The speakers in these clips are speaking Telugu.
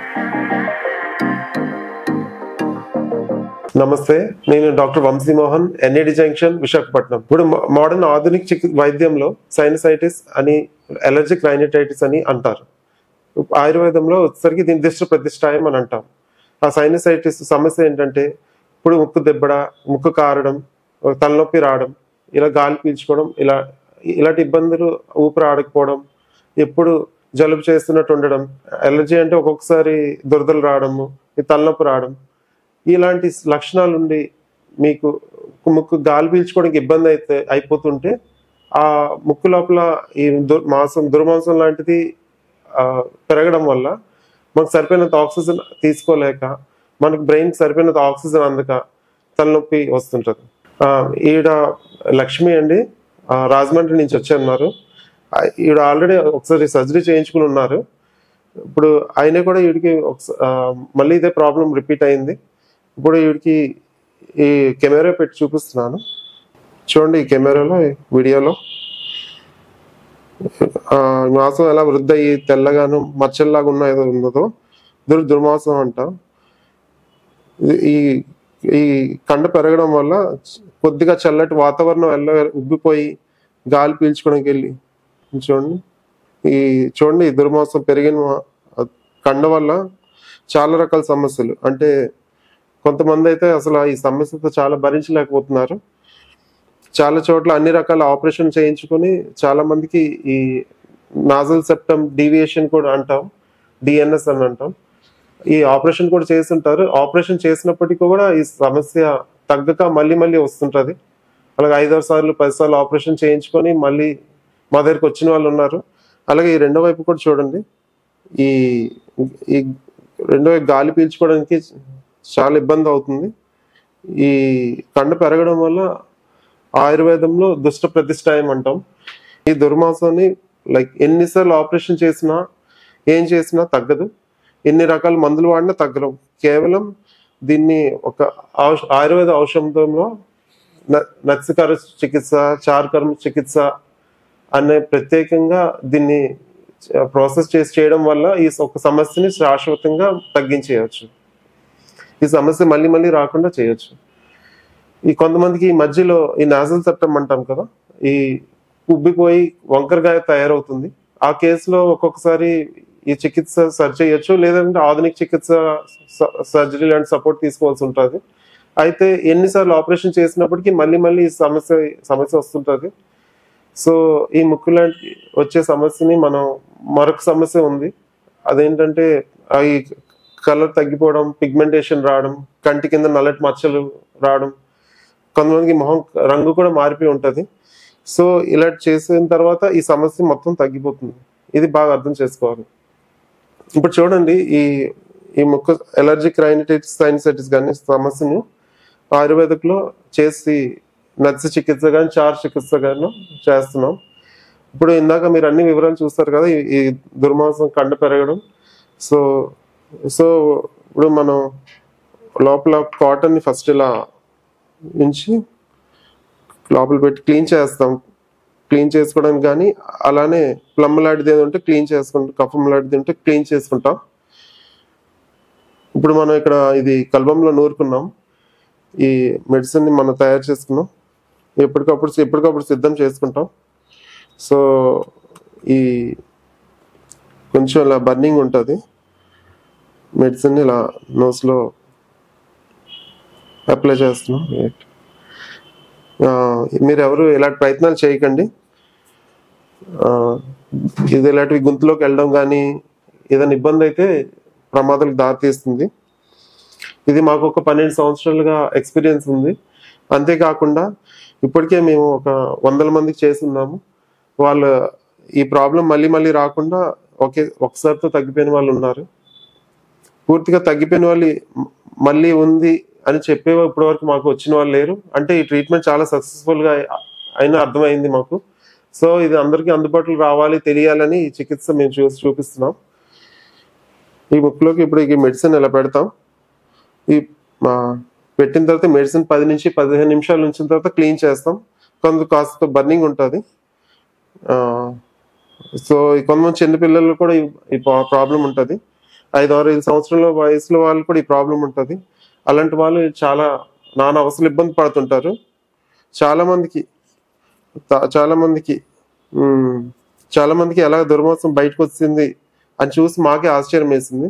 నమస్తే నేను doctor Vamsimohan NAD junction Visakhapatnam ఇప్పుడు మోడర్న్ ఆధునిక చికి వైద్యంలో సైనసైటిస్ అని ఎలర్జిక్ రైనటైటిస్ అని అంటారు ఆయుర్వేదంలో వచ్చేసరికి దీని దిష్ట ప్రతిష్టాయం అని అంటాం ఆ సైనసైటిస్ సమస్య ఏంటంటే ఇప్పుడు ముక్కు దెబ్బడ ముక్కు కారడం తలనొప్పి రావడం ఇలా గాలి పీల్చుకోవడం ఇలా ఇలాంటి ఇబ్బందులు ఊపిరి ఆడకపోవడం ఎప్పుడు జలుబు చేస్తున్నట్టు ఉండడం ఎలర్జీ అంటే ఒక్కొక్కసారి దురదలు రావడము ఈ తలనొప్పి రావడం ఇలాంటి లక్షణాలు ఉండి మీకు ముక్కు గాలి పీల్చుకోవడానికి ఇబ్బంది అయితే అయిపోతుంటే ఆ ముక్కు లోపల ఈ దు- మాంసం దుర్మాంసం లాంటిది ఆ, పెరగడం వల్ల మనకు సరిపోయినంత ఆక్సిజన్ తీసుకోలేక మనకు బ్రెయిన్కి సరిపోయినంత ఆక్సిజన్ అందక తలనొప్పి వస్తుంటుంది ఆ, ఈడ లక్ష్మి అండి ఆ, రాజమండ్రి నుంచి వచ్చి ఉన్నారు ఆ, ఈవిడ ఆల్రెడీ ఒకసారి సర్జరీ చేయించుకుని ఉన్నారు ఇప్పుడు ఆయన కూడా వీడికి ఒకస- ఆ, మళ్ళీ ఇదే ప్రాబ్లం రిపీట్ అయింది ఇప్పుడు వీడికి ఈ కెమెరా పెట్టి చూపిస్తున్నాను చూడండి ఈ కెమెరాలో ఈ వీడియోలో ఆ, మాంసం ఎలా వృద్ధి అయ్యి తెల్లగాను మచ్చల్లాగా ఉన్న ఏదో ఉన్నదో దుర్ దుర్మాంసం అంట ఇది- ఈ ఈ కండ పెరగడం వల్ల కొద్దిగా చల్లటి వాతావరణం ఎలా ఉబ్బిపోయి గాలి పీల్చుకోవడానికి వెళ్ళి చూడండి ఈ చూడండి ఈ దుర్మాంసం పెరిగిన వా- కండ వల్ల చాలా రకాల సమస్యలు అంటే కొంతమంది అయితే అసలు ఈ సమస్యతో చాలా భరించలేకపోతున్నారు చాలా చోట్ల అన్ని రకాల ఆపరేషన్ చేయించుకొని చాలా మందికి ఈ నాజల్ సెప్టమ్ డీవియేషన్ కూడా అంటాం డిఎన్ఎస్ అని అంటాం ఈ ఆపరేషన్ కూడా చేస్తుంటారు ఆపరేషన్ చేసినప్పటికీ కూడా ఈ సమస్య తగ్గక మళ్ళీ మళ్ళీ వస్తుంటది అలాగే ఐదారు సార్లు పది సార్లు ఆపరేషన్ చేయించుకొని మళ్ళీ మా దగ్గరికి వచ్చిన వాళ్ళు ఉన్నారు అలాగే ఈ రెండో వైపు కూడా చూడండి ఈ ఈ రెండో వైపు గాలి పీల్చుకోవడానికి చాలా ఇబ్బంది అవుతుంది ఈ కండ పెరగడం వల్ల ఆయుర్వేదంలో దుష్ట ప్రతిష్టాయం అంటాం ఈ దుర్మాసాన్ని లైక్ ఎన్నిసార్లు ఆపరేషన్ చేసినా ఏం చేసినా తగ్గదు ఎన్ని రకాల మందులు వాడినా తగ్గడం కేవలం దీన్ని ఒక ఔష ఆయుర్వేద ఔషధంలో న- నత్సికర చికిత్స చార్కర్మ చికిత్స అనే ప్రత్యేకంగా దీన్ని ప్రాసెస్ చేసి చేయడం వల్ల ఈ ఒక సమస్యని శాశ్వతంగా తగ్గించేయచ్చు ఈ సమస్య మళ్ళీ మళ్ళీ రాకుండా చేయొచ్చు ఈ కొంతమందికి ఈ మధ్యలో ఈ నాజల్ చట్టం అంటాం కదా ఈ ఉబ్బిపోయి వంకరగా తయారవుతుంది ఆ కేసులో ఒక్కొక్కసారి ఈ చికిత్స సరి చేయొచ్చు లేదంటే ఆధునిక చికిత్స స- సర్జరీ లాంటి సపోర్ట్ తీసుకోవాల్సి ఉంటుంది అయితే ఎన్నిసార్లు ఆపరేషన్ చేసినప్పటికీ మళ్ళీ మళ్ళీ ఈ సమస్య సమస్య వస్తుంటుంది సో ఈ ముక్కు లాంటి వచ్చే సమస్యని మనం మరొక సమస్య ఉంది అదేంటంటే ఆ ఈ కలర్ తగ్గిపోవడం పిగ్మెంటేషన్ రావడం కంటి కింద నల్లటి మచ్చలు రావడం కొంతమందికి మొహం రంగు కూడా మారిపోయి ఉంటది సో ఇలా చేసిన తర్వాత ఈ సమస్య మొత్తం తగ్గిపోతుంది ఇది బాగా అర్థం చేసుకోవాలి ఇప్పుడు చూడండి ఈ ఈ ముక్కు ఎలర్జిక్ రైనటైటిస్ సైనసైటిస్ కానీ సమస్యను ఆయుర్వేదిక్లో చేసి నత్స చికిత్స కానీ చార్ చికిత్స కానీ చేస్తున్నాం ఇప్పుడు ఇందాక మీరు అన్ని వివరాలు చూస్తారు కదా ఈ- ఈ దుర్మాంసం కండ పెరగడం సో సో ఇప్పుడు మనం లోపల కాటన్ ని ఫస్ట్ ఇలా ఉంచి లోపల పెట్టి క్లీన్ చేస్తాం క్లీన్ చేసుకోవడానికి కానీ అలానే ప్లమ్ లాంటిది ఏదో ఉంటే క్లీన్ చేసుకుంటాం కఫం లాంటిది ఉంటే క్లీన్ చేసుకుంటాం ఇప్పుడు మనం ఇక్కడ ఇది కల్బంలో నూరుకున్నాం ఈ మెడిసిన్ ని మనం తయారు చేసుకున్నాం ఎప్పటికప్పుడు ఎప్పటికప్పుడు సిద్ధం చేసుకుంటాం సో ఈ కొంచెం ఇలా బర్నింగ్ ఉంటుంది మెడిసిన్ ఇలా నోస్లో అప్లై చేస్తున్నాం ఆ, మీరు ఎవరు ఇలాంటి ప్రయత్నాలు చేయకండి ఆ, ఇది ఇలాంటివి గొంతులోకి వెళ్ళడం కానీ ఏదైనా ఇబ్బంది అయితే ప్రమాదాలకు దారితీస్తుంది ఇది మాకు ఒక పన్నెండు సంవత్సరాలుగా ఎక్స్పీరియన్స్ ఉంది అంతేకాకుండా ఇప్పటికే మేము ఒక వందల మందికి చేస్తున్నాము వాళ్ళు ఈ ప్రాబ్లం మళ్ళీ మళ్ళీ రాకుండా ఒకే ఒకసారితో తగ్గిపోయిన వాళ్ళు ఉన్నారు పూర్తిగా తగ్గిపోయిన వాళ్ళు మ- మళ్ళీ ఉంది అని చెప్పే ఇప్పటి వరకు మాకు వచ్చిన వాళ్ళు లేరు అంటే ఈ ట్రీట్మెంట్ చాలా సక్సెస్ఫుల్ గా అయి- అయినా అర్థమైంది మాకు సో ఇది అందరికీ అందుబాటులో రావాలి తెలియాలని ఈ చికిత్స మేము చూసి చూపిస్తున్నాం ఈ ముక్కులోకి ఇప్పుడు ఈ మెడిసిన్ ఇలా పెడతాం ఈ మా పెట్టిన తర్వాత మెడిసిన్ పది నుంచి పదిహేను నిమిషాలు ఉంచిన తర్వాత క్లీన్ చేస్తాం కొంత కాస్త బర్నింగ్ ఉంటుంది సో ఈ కొంతమంది చిన్న పిల్లలు కూడా ఈ- ఈ ప్రాబ్లం ఉంటుంది ఐదు ఆరు ఐదు సంవత్సరాల వయసులో వాళ్ళు కూడా ఈ ప్రాబ్లం ఉంటుంది అలాంటి వాళ్ళు చాలా నానా అవసరం ఇబ్బంది పడుతుంటారు చాలా మందికి తా- చాలా మందికి ఉమ్, చాలా మందికి ఎలా దుర్మాసం బయటకు వచ్చింది అని చూసి మాకే ఆశ్చర్యం వేసింది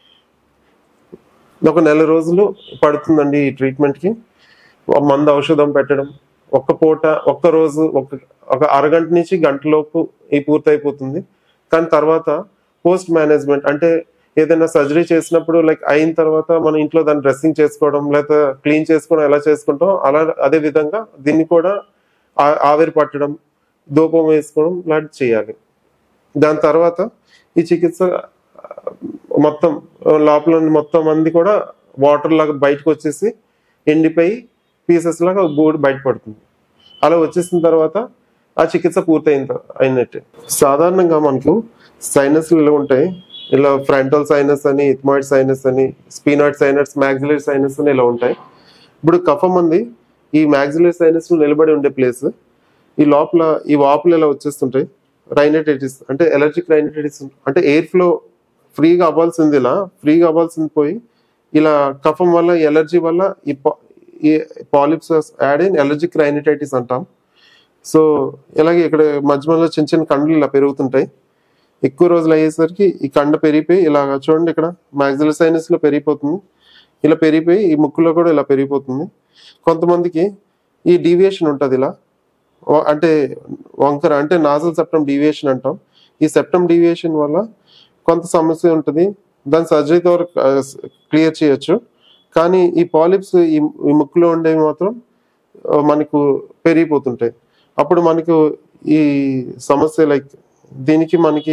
ఒక నెల రోజులు పడుతుందండి ఈ ట్రీట్మెంట్కి ఒక మందు ఔషధం పెట్టడం ఒక్క పూట ఒక్క రోజు ఒక ఒక అరగంట నుంచి గంటలోపు ఈ పూర్తయిపోతుంది కానీ తర్వాత పోస్ట్ మేనేజ్మెంట్ అంటే ఏదైనా సర్జరీ చేసినప్పుడు లైక్ అయిన తర్వాత మన ఇంట్లో దాన్ని డ్రెస్సింగ్ చేసుకోవడం లేదా క్లీన్ చేసుకోవడం ఎలా చేసుకుంటాం అలా అదే విధంగా దీన్ని కూడా ఆ- ఆవిరి పట్టడం ధూపం వేసుకోవడం లాంటి చేయాలి దాని తర్వాత ఈ చికిత్స ఆ, మొత్తం ఆ, లోపల ఉన్న మొత్తం మంది కూడా వాటర్ లాగా బయటకు వచ్చేసి ఎండిపోయి పీసెస్ లాగా బోర్డు బయటపడుతుంది అలా వచ్చేసిన తర్వాత ఆ చికిత్స పూర్తయిన అయినట్టే సాధారణంగా మనకు సైనస్లు ఇలా ఉంటాయి ఇలా ఫ్రంటల్ సైనస్ అని ఇథమాయిడ్ సైనస్ అని స్పీనాయిడ్ సైనస్ మ్యాక్సిలరీ సైనస్ అని ఇలా ఉంటాయి ఇప్పుడు కఫం ఉంది ఈ మ్యాక్సిలరీ సైనస్ నిలబడి ఉండే ప్లేస్ ఈ లోపల ఈ వాపులు ఇలా వచ్చేస్తుంటాయి రైనటైటిస్ అంటే ఎలర్జిక్ రైనటైటిస్ అంటే ఎయిర్ ఫ్లో ఫ్రీగా అవ్వాల్సింది ఇలా ఫ్రీగా అవ్వాల్సింది పోయి ఇలా కఫం వల్ల ఎలర్జీ వల్ల ఈ పా- ఈ polyps add in allergic rhinitis అంటాం సో ఇలాగే ఇక్కడ మధ్య మధ్యలో చిన్న చిన్న కండ్లు ఇలా పెరుగుతుంటాయి ఎక్కువ రోజులు అయ్యేసరికి ఈ కండ పెరిగిపోయి ఇలా చూడండి ఇక్కడ మ్యాక్సిల్ సైనస్ లో పెరిగిపోతుంది ఇలా పెరిగిపోయి ఈ ముక్కులో కూడా ఇలా పెరిగిపోతుంది కొంతమందికి ఈ డీవియేషన్ ఉంటుంది ఇలా వ- అంటే వంకర అంటే నాజల్ సెప్టమ్ డీవియేషన్ అంటాం ఈ సెప్టమ్ డీవియేషన్ వల్ల కొంత సమస్య ఉంటుంది దాని సర్జరీతో క్లియర్ చేయొచ్చు కానీ ఈ పాలిప్స్ ఈ ఈ ముక్కులో ఉండేవి మాత్రం ఆ, మనకు పెరిగిపోతుంటాయి అప్పుడు మనకు ఈ సమస్య లైక్ దీనికి మనకి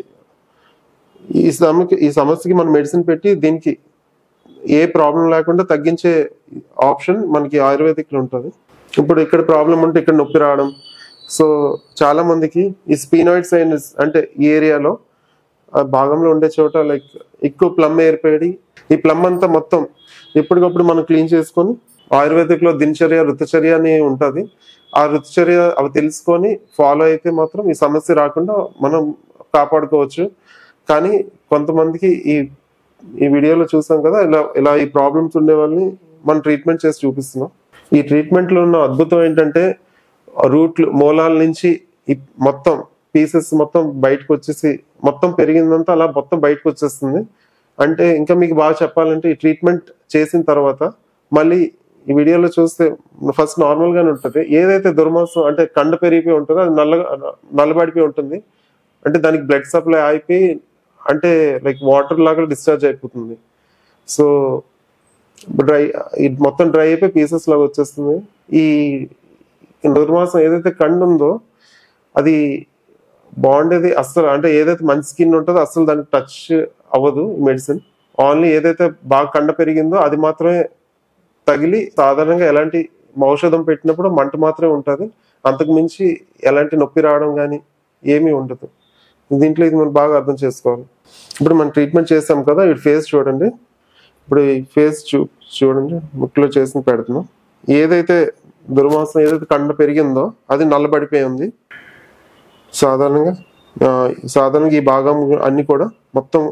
ఈ సమస్య ఈ సమస్యకి మనం మెడిసిన్ పెట్టి దీనికి ఏ ప్రాబ్లం లేకుండా తగ్గించే ఆప్షన్ మనకి ఆయుర్వేదిక్లో ఉంటుంది ఇప్పుడు ఇక్కడ ప్రాబ్లం ఉంటే ఇక్కడ నొప్పి రావడం సో చాలా మందికి ఈ స్పీనాయిడ్ సైనస్ అంటే ఈ ఏరియాలో ఆ భాగంలో ఉండే చోట లైక్ ఎక్కువ ప్లమ్ ఏర్పడి ఈ ప్లమ్ అంతా మొత్తం ఎప్పటికప్పుడు మనం క్లీన్ చేసుకొని ఆయుర్వేదిక్ లో దినచర్య ఋతుచర్య అని ఉంటుంది ఆ ఋతుచర్య అవి తెలుసుకొని ఫాలో అయితే మాత్రం ఈ సమస్య రాకుండా మనం కాపాడుకోవచ్చు కానీ కొంతమందికి ఈ ఈ వీడియోలో చూసాం కదా ఇలా ఇలా ఈ ప్రాబ్లమ్స్ ఉండే వాళ్ళని మనం ట్రీట్మెంట్ చేసి చూపిస్తున్నాం ఈ ట్రీట్మెంట్ లో ఉన్న అద్భుతం ఏంటంటే రూట్లు మూలాల నుంచి ఈ మొత్తం పీసెస్ మొత్తం బయటకు వచ్చేసి మొత్తం పెరిగిందంతా అలా మొత్తం బయటకు వచ్చేస్తుంది అంటే ఇంకా మీకు బాగా చెప్పాలంటే ఈ ట్రీట్మెంట్ చేసిన తర్వాత మళ్ళీ ఈ వీడియోలో చూస్తే ఫస్ట్ నార్మల్ గానే ఉంటుంది ఏదైతే దుర్మాంసం అంటే కండ పెరిగిపోయి ఉంటుందో అది నల్లగా నల్లబడిపోయి ఉంటుంది అంటే దానికి బ్లడ్ సప్లై అయిపోయి అంటే లైక్ వాటర్ లాగా డిశ్చార్జ్ అయిపోతుంది సో డ్రై ఇది మొత్తం డ్రై అయిపోయి పీసెస్ లాగా వచ్చేస్తుంది ఈ దుర్మాసం ఏదైతే కండు ఉందో అది బాగుండేది అస్సలు అంటే ఏదైతే మంచి స్కిన్ ఉంటుందో అస్సలు దానికి టచ్ అవ్వదు మెడిసిన్ ఓన్లీ ఏదైతే బాగా కండ పెరిగిందో అది మాత్రమే తగిలి సాధారణంగా ఎలాంటి ఔషధం పెట్టినప్పుడు మంట మాత్రమే ఉంటుంది అంతకు మించి ఎలాంటి నొప్పి రావడం కానీ ఏమీ ఉండదు దీంట్లో ఇది మనం బాగా అర్థం చేసుకోవాలి ఇప్పుడు మనం ట్రీట్మెంట్ చేసాం కదా ఈ ఫేస్ చూడండి ఇప్పుడు ఈ ఫేస్ చూ చూడండి ముక్కులో చేసి పెడుతున్నాం ఏదైతే దుర్మాసం ఏదైతే కండ పెరిగిందో అది నల్లబడిపోయి ఉంది సాధారణంగా ఆ, సాధారణంగా ఈ భాగం అన్ని కూడా మొత్తం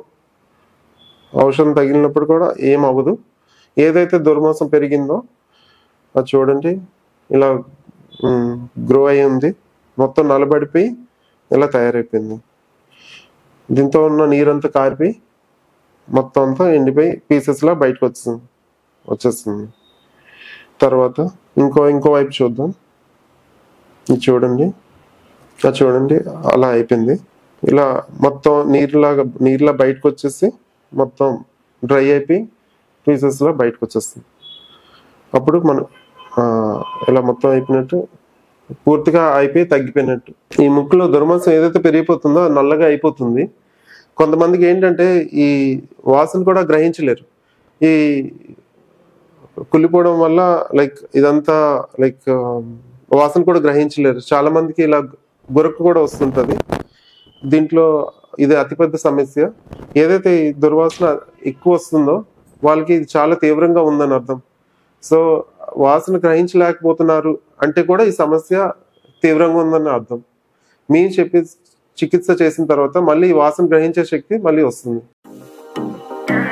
ఔషధం తగిలినప్పుడు కూడా ఏం అవ్వదు ఏదైతే దుర్మాసం పెరిగిందో అది చూడండి ఇలా గ్రో అయి ఉంది మొత్తం నలబడిపోయి ఇలా తయారైపోయింది దీంతో ఉన్న నీరంతా కారిపోయి మొత్తం అంతా ఎండిపోయి పీసెస్ లా బయటకు వస్తుంది వచ్చేస్తుంది తర్వాత ఇంకో ఇంకో వైపు చూద్దాం ఇది చూడండి అది చూడండి అలా అయిపోయింది ఇలా మొత్తం నీరులాగా నీరులా బయటకు వచ్చేసి మొత్తం డ్రై అయిపోయి పీసెస్ లా బయటకు వచ్చేస్తుంది అప్పుడు మనం ఆ, ఇలా మొత్తం అయిపోయినట్టు పూర్తిగా అయిపోయి తగ్గిపోయినట్టు ఈ ముక్కులో దుర్మాంసం ఏదైతే పెరిగిపోతుందో అది నల్లగా అయిపోతుంది కొంతమందికి ఏంటంటే ఈ వాసన కూడా గ్రహించలేరు ఈ కుళ్ళిపోవడం వల్ల లైక్ ఇదంతా లైక్ వాసన కూడా గ్రహించలేరు చాలా మందికి ఇలా గురక కూడా వస్తుంటది దీంట్లో ఇది అతిపెద్ద సమస్య ఏదైతే ఈ దుర్వాసన ఎక్కువ వస్తుందో వాళ్ళకి ఇది చాలా తీవ్రంగా ఉందని అర్థం సో వాసన గ్రహించలేకపోతున్నారు అంటే కూడా ఈ సమస్య తీవ్రంగా ఉందని అర్థం మీరు చెప్పి చికిత్స చేసిన తర్వాత మళ్ళీ ఈ వాసన గ్రహించే శక్తి మళ్ళీ వస్తుంది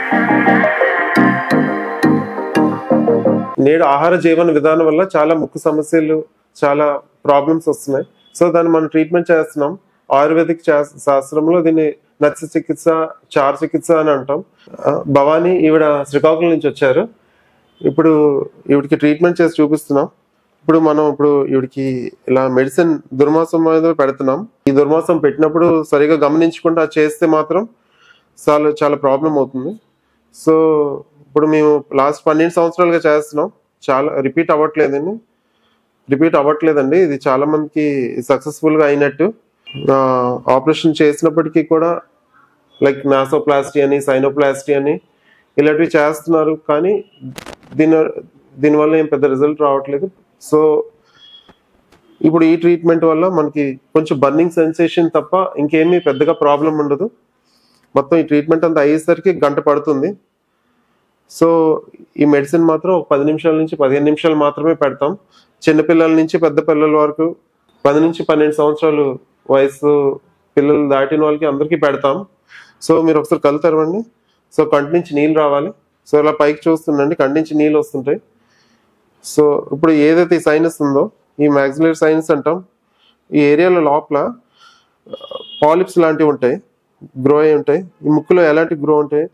నేడు ఆహార జీవన విధానం వల్ల చాలా ముక్కు సమస్యలు చాలా ప్రాబ్లమ్స్ వస్తున్నాయి సో దాన్ని మనం ట్రీట్మెంట్ చేస్తున్నాం ఆయుర్వేదిక్ శా- శాస్త్రంలో దీన్ని నత్స చికిత్స చార చికిత్స అని అంటాం ఆ, భవానీ ఈవిడ శ్రీకాకుళం నుంచి వచ్చారు ఇప్పుడు ఈవిడికి ట్రీట్మెంట్ చేసి చూపిస్తున్నాం ఇప్పుడు మనం ఇప్పుడు ఈవిడికి ఇలా మెడిసిన్ దుర్మాసం మీద పెడుతున్నాం ఈ దుర్మాసం పెట్టినప్పుడు సరిగా గమనించకుండా చేస్తే మాత్రం చాలా చాలా ప్రాబ్లం అవుతుంది సో ఇప్పుడు మేము లాస్ట్ పన్నెండు సంవత్సరాలుగా చేస్తున్నాం చాలా రిపీట్ అవ్వట్లేదండి రిపీట్ అవ్వట్లేదండి ఇది చాలా మందికి సక్సెస్ఫుల్ గా అయినట్టు ఆపరేషన్ చేసినప్పటికీ కూడా లైక్ నాసోప్లాస్టీ అని సైనోప్లాస్టీ అని ఇలాంటివి చేస్తున్నారు కానీ దీని దీనివల్ల ఏం పెద్ద రిజల్ట్ రావట్లేదు సో ఇప్పుడు ఈ ట్రీట్మెంట్ వల్ల మనకి కొంచెం బర్నింగ్ సెన్సేషన్ తప్ప ఇంకేమీ పెద్దగా ప్రాబ్లం ఉండదు మొత్తం ఈ ట్రీట్మెంట్ అంతా అయ్యేసరికి గంట పడుతుంది సో ఈ మెడిసిన్ మాత్రం ఒక పది నిమిషాల నుంచి పదిహేను నిమిషాలు మాత్రమే పెడతాం చిన్నపిల్లల నుంచి పెద్ద పిల్లల వరకు పది నుంచి పన్నెండు సంవత్సరాలు వయసు పిల్లలు దాటిన వాళ్ళకి అందరికీ పెడతాం సో మీరు ఒకసారి కళ్ళు తెరవండి సో కంటి నుంచి నీళ్ళు రావాలి సో ఇలా పైకి చూస్తుండండి కంటి నుంచి నీళ్ళు వస్తుంటాయి సో ఇప్పుడు ఏదైతే ఈ సైనస్ ఉందో ఈ మ్యాక్సిలరీ సైనస్ అంటాం ఈ ఏరియాలో లోపల పాలిప్స్ లాంటివి ఉంటాయి గ్రో అయి ఉంటాయి ఈ ముక్కులో ఎలాంటి గ్రో ఉంటాయి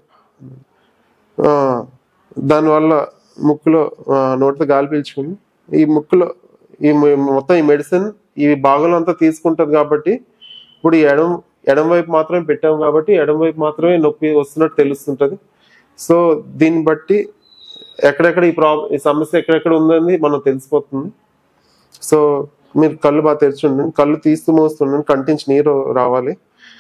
ఆ, దానివల్ల ముక్కులో ఆ, నోటితో గాలి పీల్చుకుని ఈ ముక్కులో ఈ మొ- మొత్తం ఈ మెడిసిన్ ఈ భాగంలో అంతా తీసుకుంటది కాబట్టి ఇప్పుడు ఈ ఎడం ఎడం వైపు మాత్రమే పెట్టాం కాబట్టి ఎడం వైపు మాత్రమే నొప్పి వస్తున్నట్టు తెలుస్తుంటది సో దీన్ని బట్టి ఎక్కడెక్కడ ఈ ప్రాబ్లం ఈ సమస్య ఎక్కడెక్కడ ఉందని మనం తెలిసిపోతుంది సో మీరు కళ్ళు బాగా తెరిచి ఉండండి కళ్ళు తీస్తూ మోస్తుండండి కంటించి నీరు రావాలి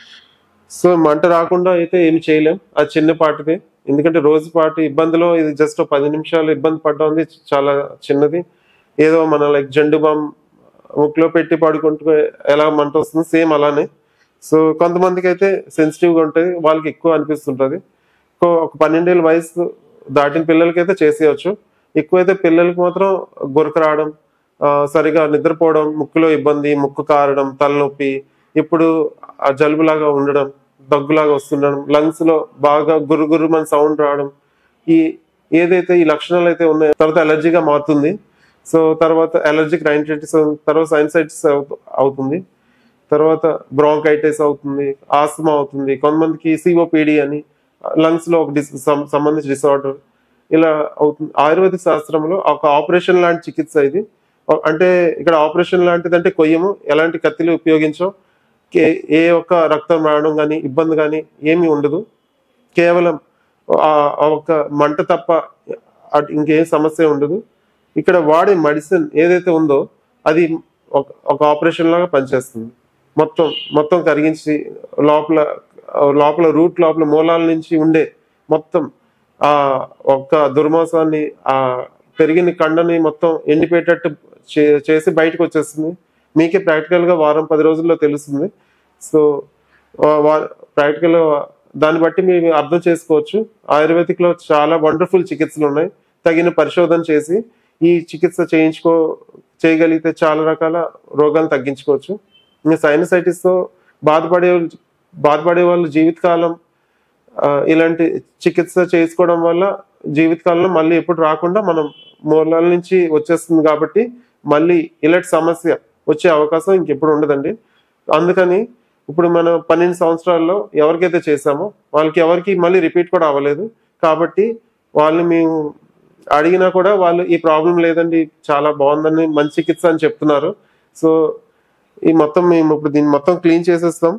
సో మంట రాకుండా అయితే ఏమి చేయలేం అది చిన్నపాటిది ఎందుకంటే రోజు పాటు ఇబ్బందిలో ఇది జస్ట్ పది నిమిషాలు ఇబ్బంది పడ్డం చాలా చిన్నది ఏదో మన లైక్ జండు బామ్ ముక్కులో పెట్టి పడుకుంటూ ఎలా మంట వస్తుంది సేమ్ అలానే సో కొంతమందికి అయితే సెన్సిటివ్గా ఉంటుంది వాళ్ళకి ఎక్కువ అనిపిస్తుంటుంది ఇంకో- ఒక పన్నెండేళ్ళ వయసు దాటిన పిల్లలకైతే చేసేయచ్చు ఎక్కువైతే పిల్లలకి మాత్రం గురక రావడం ఆ, సరిగా నిద్రపోవడం ముక్కులో ఇబ్బంది ముక్కు కారడం తలనొప్పి ఇప్పుడు ఆ జలుబులాగా ఉండడం దగ్గులాగా వస్తుండడం లంగ్స్ లో బాగా గురు గురు మన సౌండ్ రావడం ఈ ఏదైతే ఈ లక్షణాలు అయితే ఉన్నాయో తర్వాత అలర్జీగా మారుతుంది సో తర్వాత అలర్జిక్ రైనైటిస్ తర్వాత సైనసైటిస్ అవుతుంది తర్వాత బ్రాంకైటిస్ అవుతుంది ఆస్తమా అవుతుంది కొంతమందికి సిఓపిడి అని లంగ్స్ లో ఒక డిస్ సం- సంబంధించి డిసార్డర్ ఇలా అవుతుంది ఆయుర్వేదిక్ శాస్త్రంలో ఒక ఆపరేషన్ లాంటి చికిత్స ఇది ఓ- అంటే ఇక్కడ ఆపరేషన్ లాంటిది అంటే కొయ్యము ఎలాంటి కత్తిలు ఉపయోగించో కే- ఏ ఒక్క రక్తం రావడం కానీ ఇబ్బంది కానీ ఏమీ ఉండదు కేవలం ఆ- ఆ ఒక్క మంట తప్ప అటు ఇంకేం సమస్య ఉండదు ఇక్కడ వాడే మెడిసిన్ ఏదైతే ఉందో అది ఒక ఒక ఆపరేషన్ లాగా పనిచేస్తుంది మొత్తం మొత్తం కరిగించి లోపల లోపల రూట్ లోపల మూలాల నుంచి ఉండే మొత్తం ఆ ఒక్క దుర్మాసాన్ని ఆ పెరిగిన కండని మొత్తం ఎండిపోయేటట్టు చే- చేసి బయటకు వచ్చేస్తుంది మీకే ప్రాక్టికల్ గా వారం పది రోజుల్లో తెలుస్తుంది సో ప్రాక్టికల్ దాన్ని బట్టి మీరు అర్థం చేసుకోవచ్చు ఆయుర్వేదిక్ లో చాలా వండర్ఫుల్ చికిత్సలు ఉన్నాయి తగిన పరిశోధన చేసి ఈ చికిత్స చేయించుకో చేయగలిగితే చాలా రకాల రోగాలు తగ్గించుకోవచ్చు ఇంకా సైనసైటిస్ తో బాధపడే బాధపడే వాళ్ళు జీవితకాలం ఆ, ఇలాంటి చికిత్స చేసుకోవడం వల్ల జీవితకాలంలో మళ్ళీ ఎప్పుడు రాకుండా మనం మూలాల నుంచి వచ్చేస్తుంది కాబట్టి మళ్ళీ ఇలాంటి సమస్య వచ్చే అవకాశం ఇంకెప్పుడు ఉండదండి అందుకని ఇప్పుడు మనం పన్నెండు సంవత్సరాల్లో ఎవరికైతే చేసామో వాళ్ళకి ఎవరికి మళ్ళీ రిపీట్ కూడా అవ్వలేదు కాబట్టి వాళ్ళని మేము అడిగినా కూడా వాళ్ళు ఈ ప్రాబ్లం లేదండి చాలా బాగుందని మంచి చికిత్స అని చెప్తున్నారు సో ఈ మొత్తం మేము ఇప్పుడు దీన్ని మొత్తం క్లీన్ చేసేస్తాం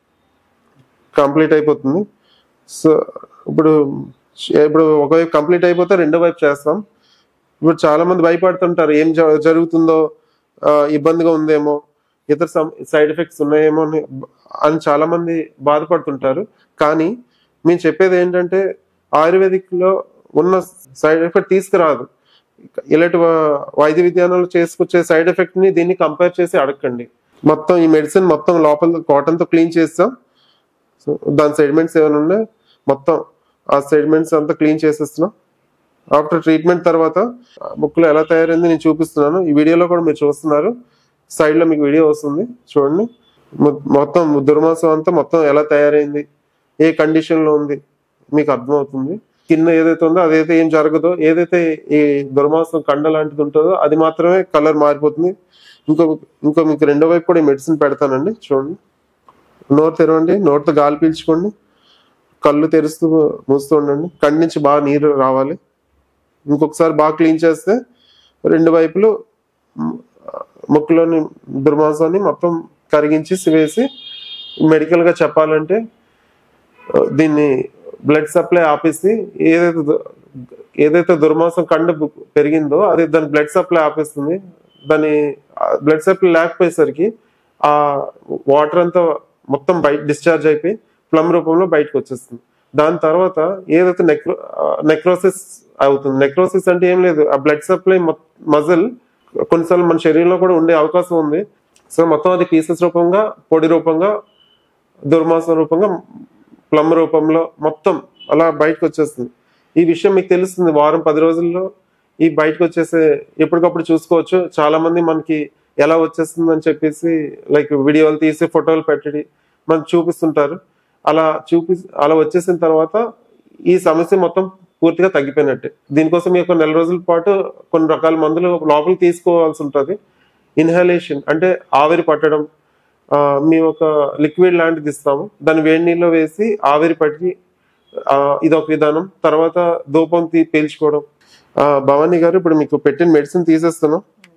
కంప్లీట్ అయిపోతుంది సో ఇప్పుడు ఇప్పుడు ఒకవైపు కంప్లీట్ అయిపోతే రెండో వైపు చేస్తాం ఇప్పుడు చాలా మంది భయపడుతుంటారు ఏం జ- జరుగుతుందో ఆ, ఇబ్బందిగా ఉందేమో ఇతర సైడ్ ఎఫెక్ట్స్ ఉన్నాయేమో అని అని చాలా మంది బాధపడుతుంటారు కానీ మేము చెప్పేది ఏంటంటే ఆయుర్వేదిక్ లో ఉన్న సైడ్ ఎఫెక్ట్ తీసుకురాదు ఇలాంటి వా- వైద్య విధానాలు చేసుకొచ్చే సైడ్ ఎఫెక్ట్ ని దీన్ని కంపేర్ చేసి అడగండి మొత్తం ఈ మెడిసిన్ మొత్తం లోపల కాటన్ తో క్లీన్ చేస్తాం సో దాని సెడిమెంట్స్ ఏమైనా ఉన్నాయి మొత్తం ఆ సెడిమెంట్స్ అంతా క్లీన్ చేసేస్తున్నాం ఆఫ్టర్ ట్రీట్మెంట్ తర్వాత ఆ ముక్కులో ఎలా తయారైంది నేను చూపిస్తున్నాను ఈ వీడియోలో కూడా మీరు చూస్తున్నారు సైడ్ లో మీకు వీడియో వస్తుంది చూడండి మొ- మొత్తం దుర్మాసం అంతా మొత్తం ఎలా తయారైంది ఏ కండిషన్ లో ఉంది మీకు అర్థమవుతుంది కింద ఏదైతే ఉందో అదైతే ఏం జరగదో ఏదైతే ఈ దుర్మాసం కండ లాంటిది ఉంటుందో అది మాత్రమే కలర్ మారిపోతుంది ఇంకో ఇంకో మీకు రెండో వైపు కూడా మెడిసిన్ పెడతానండి చూడండి నోరు తెరవండి నోరుతో గాలి పీల్చుకోండి కళ్ళు తెరుస్తూ మూస్తూ ఉండండి కంటి నుంచి బాగా నీరు రావాలి ఇంకొకసారి బాగా క్లీన్ చేస్తే రెండు వైపులు మ్, ముక్కులోని దుర్మాంసాన్ని మొత్తం కరిగించి వేసి మెడికల్ గా చెప్పాలంటే ఆ, దీన్ని బ్లడ్ సప్లై ఆపేసి ఏదైతే దు- ఏదైతే దుర్మాంసం కండ బు- పెరిగిందో అది దాని బ్లడ్ సప్లై ఆపేస్తుంది దాని బ్లడ్ సప్లై లేకపోయేసరికి ఆ వాటర్ అంతా మొత్తం బయట డిశ్చార్జ్ అయిపోయి ప్లమ్ రూపంలో బయటకు వచ్చేస్తుంది దాని తర్వాత ఏదైతే నెక్రో నెక్రోసిస్ అవుతుంది నెక్రోసిస్ అంటే ఏం లేదు ఆ బ్లడ్ సప్లై మజిల్ కొన్నిసార్లు మన శరీరంలో కూడా ఉండే అవకాశం ఉంది సో మొత్తం అది పీసెస్ రూపంగా పొడి రూపంగా దుర్మాంసం రూపంగా ప్లమ్ రూపంలో మొత్తం అలా బయటకు వచ్చేస్తుంది ఈ విషయం మీకు తెలుస్తుంది వారం పది రోజుల్లో ఈ బయటకు వచ్చేసే ఎప్పటికప్పుడు చూసుకోవచ్చు చాలా మంది మనకి ఎలా వచ్చేస్తుంది అని చెప్పేసి లైక్ వీడియోలు తీసి ఫోటోలు పెట్టి మనకు చూపిస్తుంటారు అలా చూపి అలా వచ్చేసిన తర్వాత ఈ సమస్య మొత్తం పూర్తిగా తగ్గిపోయినట్టే దీనికోసం మీకు నెల రోజుల పాటు కొన్ని రకాల మందులు లోపల తీసుకోవాల్సి ఉంటుంది ఇన్హలేషన్ అంటే ఆవిరి పట్టడం ఆ, మేము ఒక లిక్విడ్ లాంటిది ఇస్తాము దాన్ని వేడి నీళ్ళలో వేసి ఆవిరి పట్టి ఆ, ఇదొక విధానం తర్వాత ధూపం తీ పీల్చుకోవడం ఆ, భవానీ గారు ఇప్పుడు మీకు పెట్టిన మెడిసిన్ తీసేస్తాను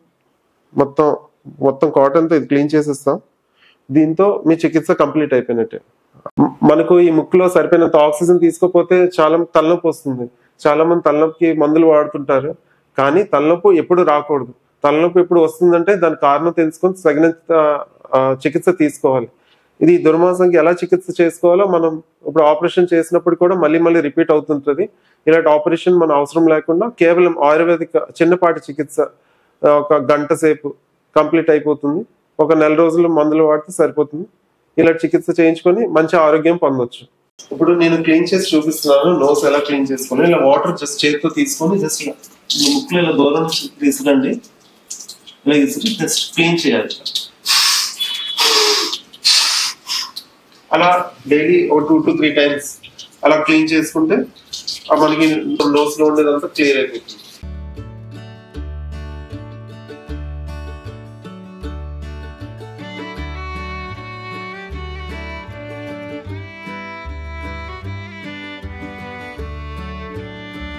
మొత్తం మొత్తం కాటన్ తో ఇది క్లీన్ చేసేస్తాం దీంతో మీ చికిత్స కంప్లీట్ అయిపోయినట్టే మ- మనకు ఈ ముక్కులో సరిపోయినంత ఆక్సిజన్ తీసుకోకపోతే చాలా తలనొప్పి వస్తుంది చాలా మంది తలనొప్పికి మందులు వాడుతుంటారు కానీ తలనొప్పి ఎప్పుడు రాకూడదు తలనొప్పి ఎప్పుడు వస్తుందంటే దాని కారణం తెలుసుకొని తగినంత ఆ, చికిత్స తీసుకోవాలి ఇది దుర్మాసంకి ఎలా చికిత్స చేసుకోవాలో మనం ఇప్పుడు ఆపరేషన్ చేసినప్పుడు కూడా మళ్ళీ మళ్ళీ రిపీట్ అవుతుంటది ఇలాంటి ఆపరేషన్ మన అవసరం లేకుండా కేవలం ఆయుర్వేదిక చిన్నపాటి చికిత్స ఆ, ఒక గంట సేపు కంప్లీట్ అయిపోతుంది ఒక నెల రోజులు మందులు వాడితే సరిపోతుంది ఇలా చికిత్స చేయించుకొని మంచి ఆరోగ్యం పొందొచ్చు ఇప్పుడు నేను క్లీన్ చేసి చూపిస్తున్నాను నోస్ ఎలా క్లీన్ చేసుకోవాలి ఇలా వాటర్ జస్ట్ చేతితో తీసుకొని జస్ట్ ఇలా ఈ ముక్కులో ఇలా దూరం తీసుకురండి ఇలా తీసుకుని జస్ట్ క్లీన్ చేయాలి అలా డైలీ ఒక టూ టు త్రీ టైమ్స్ అలా క్లీన్ చేసుకుంటే ఆ మనకి నోస్ లో ఉండేదంతా క్లియర్ అయిపోతుంది